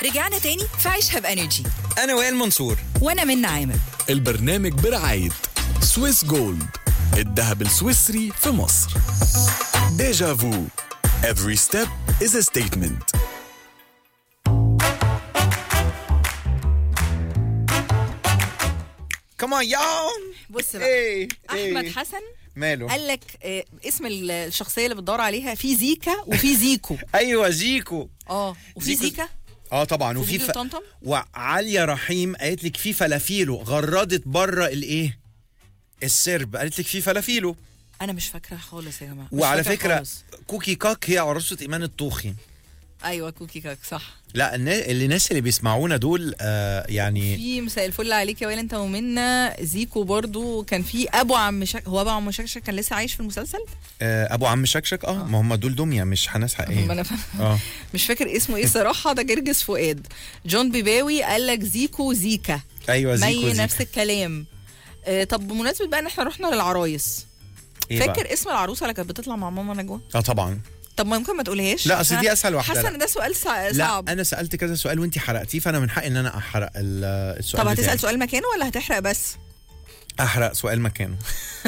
رجعنا تاني في عيشها بانرجي انا وائل منصور وانا من عامر البرنامج برعاية سويس جولد الذهب السويسري في مصر ديجا فو Every step is a statement كمان يا بص بقى ايه احمد إيه. حسن ماله قال لك آه، اسم ال- الشخصيه اللي بتدور عليها في زيكا وفي زيكو ايوه زيكو اه وفي زيكو- زيكا اه طبعا في وفي فيديو ف... طمطم وعاليه رحيم قالت لك في فلافيلو غردت بره الايه السرب قالت لك في فلافيلو انا مش فاكره خالص يا جماعه مش وعلى فاكرة فكره خالص. كوكي كاك هي عروسه ايمان الطوخي ايوه كوكي كاك صح لا النا- اللي الناس اللي بيسمعونا دول آه يعني في مساء الفل عليك يا وائل انت ومنا زيكو برضو كان في ابو عم شك... هو ابو عم شكشك كان لسه عايش في المسلسل آه ابو عم شكشك اه ما هم دول دميه مش حناس ما حقيقيه انا فاهم اه مش فاكر اسمه ايه صراحه ده جرجس فؤاد جون بيباوي قال لك زيكو زيكا ايوه زيكو مي زيكو. نفس الكلام آه طب بمناسبه بقى ان احنا رحنا للعرايس إيه بقى؟ فاكر اسم العروسه اللي كانت بتطلع مع ماما نجوى اه طبعا طب ما ممكن ما تقولهاش لا، أصل عشان دي أسهل واحدة، حاسه لا. ان ده سؤال صع- لا صعب انا سالت كذا سؤال وانت حرقتيه فانا من حقي ان انا احرق ال- السؤال طب بتاعي. هتسال سؤال مكانه ولا هتحرق بس احرق سؤال مكانه